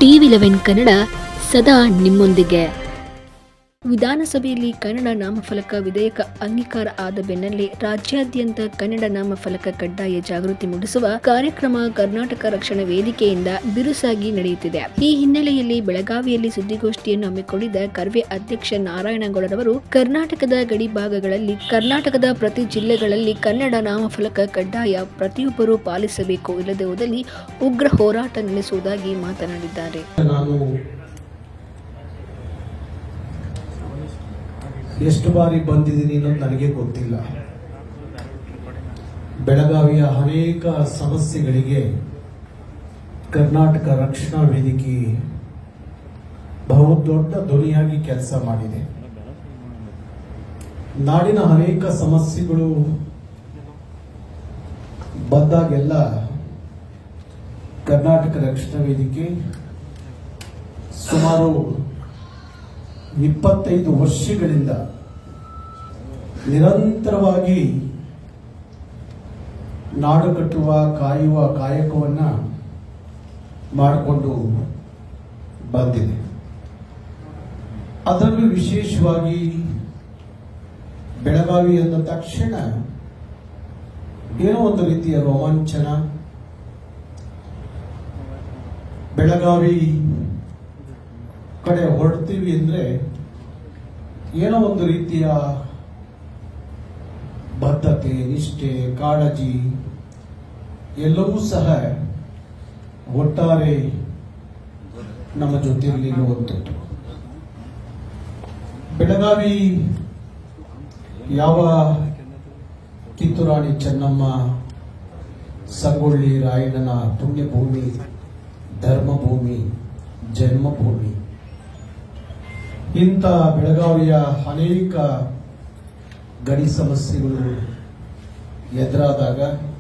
TV eleven Kannada ಸದಾ ನಿಮ್ಮೊಂದಿಗೆ ವಿಧಾನಸಭೆಯಲ್ಲಿ ಕನ್ನಡ ನಾಮಫಲಕ ವಿಧೇಯಕ ಅಂಗೀಕಾರ ಆದ ಬೆನ್ನಲ್ಲೇ ರಾಜ್ಯಾದ್ಯಂತ ಕನ್ನಡ ನಾಮಫಲಕ ಕಡ್ಡಾಯ ಜಾಗೃತಿ ಮೂಡಿಸುವ ಕಾರ್ಯಕ್ರಮ ಕರ್ನಾಟಕ ರಕ್ಷಣಾ ವೇದಿಕೆಯಿಂದ ಬಿರುಸಾಗಿ ನಡೆಯುತ್ತಿದೆ ಈ ಹಿನ್ನೆಲೆಯಲ್ಲಿ ಬೆಳಗಾವಿಯಲ್ಲಿ ಸುದ್ದಿಗೋಷ್ಠಿಯನ್ನು ಹಮ್ಮಿಕೊಂಡಿದ್ದ ಕರ್ವೆ ಅಧ್ಯಕ್ಷ ನಾರಾಯಣಗೌಡರವರು ಕರ್ನಾಟಕದ ಗಡಿ ಭಾಗಗಳಲ್ಲಿ ಕರ್ನಾಟಕದ ಪ್ರತಿ ಜಿಲ್ಲೆಗಳಲ್ಲಿ ಕನ್ನಡ ನಾಮಫಲಕ ಕಡ್ಡಾಯ ಪ್ರತಿಯೊಬ್ಬರೂ ಪಾಲಿಸಬೇಕು ಇಲ್ಲದೆ ಹೋದಲ್ಲಿ ಉಗ್ರ ಹೋರಾಟ ನಡೆಸುವುದಾಗಿ ಮಾತನಾಡಿದ್ದಾರೆ ನಾನು ಎಷ್ಟು ಬಾರಿ ಬಂದಿದ್ದೀನಿ ಅನ್ನೋದು ನನಗೆ ಗೊತ್ತಿಲ್ಲ ಬೆಳಗಾವಿಯ ಅನೇಕ ಸಮಸ್ಯೆಗಳಿಗೆ ಕರ್ನಾಟಕ ರಕ್ಷಣಾ ವೇದಿಕೆ ಬಹುದೊಡ್ಡ ಧ್ವನಿಯಾಗಿ ಕೆಲಸ ಮಾಡಿದೆ ನಾಡಿನ ಅನೇಕ ಸಮಸ್ಯೆಗಳು ಬಂದಾಗೆಲ್ಲ ಕರ್ನಾಟಕ ರಕ್ಷಣಾ ವೇದಿಕೆ ಸುಮಾರು ಇಪ್ಪತ್ತೈದು ವರ್ಷಗಳಿಂದ ನಿರಂತರವಾಗಿ ನಾಡು ಕಟ್ಟುವ ಕಾಯುವ ಕಾಯಕವನ್ನ ಮಾಡಿಕೊಂಡು ಬಂದಿದೆ ಅದರಲ್ಲೂ ವಿಶೇಷವಾಗಿ ಬೆಳಗಾವಿ ಅಂದ ತಕ್ಷಣ ಏನೋ ಒಂದು ರೀತಿಯ ರೋಮಾಂಚನ ಬೆಳಗಾವಿ ಕಡೆ ಹೊರಡ್ತೀವಿ ಅಂದ್ರೆ ಏನೋ ಒಂದು ರೀತಿಯ ಬದ್ಧತೆ ನಿಷ್ಠೆ ಕಾಳಜಿ ಎಲ್ಲವೂ ಸಹ ಒಟ್ಟಾರೆ ನಮ್ಮ ಜೊತೆಯಲ್ಲಿ ಇರುವಂಥದ್ದು ಬೆಳಗಾವಿ ಯಾವ ಕಿತ್ತೂರಾಣಿ ಚೆನ್ನಮ್ಮ ಸಂಗೊಳ್ಳಿ ರಾಯಣ್ಣನ ಪುಣ್ಯಭೂಮಿ ಧರ್ಮಭೂಮಿ ಜನ್ಮಭೂಮಿ ಇಂಥ ಬೆಳಗಾವಿಯ ಅನೇಕ ಗಡಿ ಸಮಸ್ಯೆಗಳು ಎದುರಾದಾಗ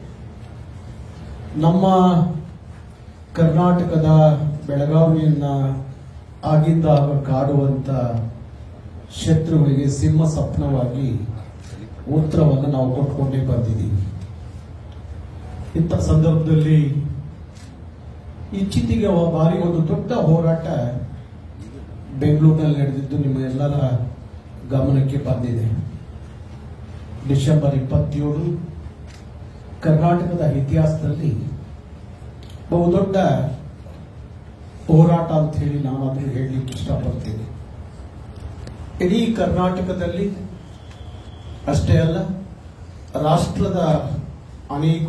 ನಮ್ಮ ಕರ್ನಾಟಕದ ಬೆಳಗಾವಿಯನ್ನ ಆಗಿದ್ದಾಗ ಕಾಡುವಂತ ಶತ್ರುಗಳಿಗೆ ಸಿಂಹ ಸ್ವಪ್ನವಾಗಿ ಉತ್ತರವನ್ನು ನಾವು ಕೊಟ್ಕೊಂಡೇ ಬಂದಿದ್ದೀವಿ ಇಂಥ ಸಂದರ್ಭದಲ್ಲಿ ಇತ್ತೀಚೆಗೆ ಒ- ಬಾರಿ ಒಂದು ದೊಡ್ಡ ಹೋರಾಟ ಬೆಂಗಳೂರಿನಲ್ಲಿ ನಡೆದಿದ್ದು ನಿಮ್ಮ ಎಲ್ಲರ ಗಮನಕ್ಕೆ ಬಂದಿದೆ ಡಿಸೆಂಬರ್ ಇಪ್ಪತ್ತೇಳು ಕರ್ನಾಟಕದ ಇತಿಹಾಸದಲ್ಲಿ ಬಹುದೊಡ್ಡ ಹೋರಾಟ ಅಂತ ಹೇಳಿ ನಾನು ಅದನ್ನು ಹೇಳಲಿಕ್ಕೆ ಇಷ್ಟಪಡ್ತೀನಿ ಇಡೀ ಕರ್ನಾಟಕದಲ್ಲಿ ಅಷ್ಟೇ ಅಲ್ಲ ರಾಷ್ಟ್ರದ ಅನೇಕ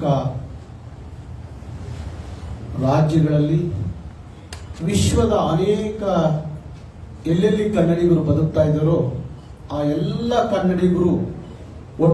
ರಾಜ್ಯಗಳಲ್ಲಿ ವಿಶ್ವದ ಅನೇಕ ಎಲ್ಲೆಲ್ಲಿ ಕನ್ನಡಿಗರು ಬದುಕ್ತಾ ಇದ್ದಾರೋ ಆ ಎಲ್ಲ ಕನ್ನಡಿಗರು